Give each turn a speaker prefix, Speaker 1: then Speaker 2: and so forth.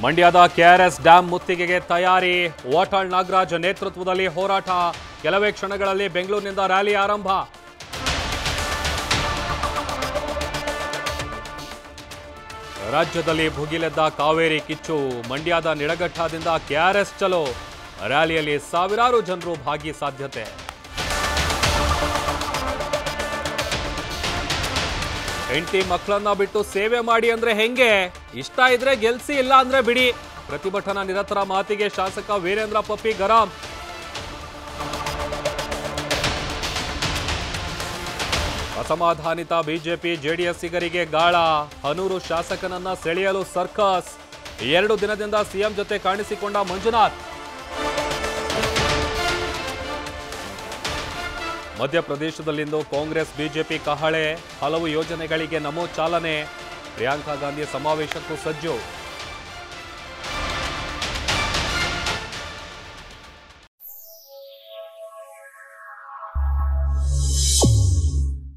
Speaker 1: ಮಂಡ್ಯದ KRS dam ಮುತ್ತಿಗೆಗೆ ತಯಾರಿ ವಾಟಾಳ್ ನಾಗರಾಜ್ ನೇತೃತ್ವದಲ್ಲಿ ಹೋರಾಟ ಕೆಲವೇ ಕ್ಷಣಗಳಲ್ಲಿ ಬೆಂಗಳೂರಿನಿಂದ ರ್ಯಾಲಿ ಆರಂಭ ರಾಜ್ಯದಲ್ಲಿ ಭುಗಿಲೆದ್ದ ಕಾವೇರಿ ಕಿಚ್ಚು ಮಂಡ್ಯದ ನಿಡಘಟ್ಟದಿಂದ ಕೆಆರ್ಎಸ್ ಚಲೋ ರ್ಯಾಲಿಯಲ್ಲಿ ಸಾವಿರಾರು ಜನರು ಭಾಗಿ ಸಾಧ್ಯತೆ ಹೆಂಡತಿ ಮಕ್ಕಳನ್ನ ಬಿಟ್ಟು ಸೇವೆ ಮಾಡಿ ಅಂದ್ರೆ ಹೆಂಗೆ ಇಷ್ಟ ಇದ್ರೆ ಗೆಲ್ಸಿ ಇಲ್ಲ ಅಂದ್ರೆ ಬಿಡಿ ಪ್ರತಿಭಟನಾ ನಿರತರ ಮಾತಿಗೆ ಶಾಸಕ ವೀರೇಂದ್ರ ಪಪ್ಪಿ ಗರಂ ಅಸಮಾಧಾನಿತ ಬಿಜೆಪಿ ಜೆಡಿಎಸ್ಸಿಗರಿಗೆ ಗಾಳ ಹನೂರು ಶಾಸಕನನ್ನ ಸೆಳೆಯಲು ಸರ್ಕಸ್ ಎರಡು ದಿನದಿಂದ ಸಿಎಂ ಜೊತೆ ಕಾಣಿಸಿಕೊಂಡ ಮಂಜುನಾಥ್ ಮಧ್ಯಪ್ರದೇಶದಲ್ಲಿಂದು ಕಾಂಗ್ರೆಸ್ ಬಿಜೆಪಿ ಕಹಳೆ ಹಲವು ಯೋಜನೆಗಳಿಗೆ ನಮೋ ಚಾಲನೆ ಪ್ರಿಯಾಂಕಾ ಗಾಂಧಿ ಸಮಾವೇಶಕ್ಕೂ ಸಜ್ಜು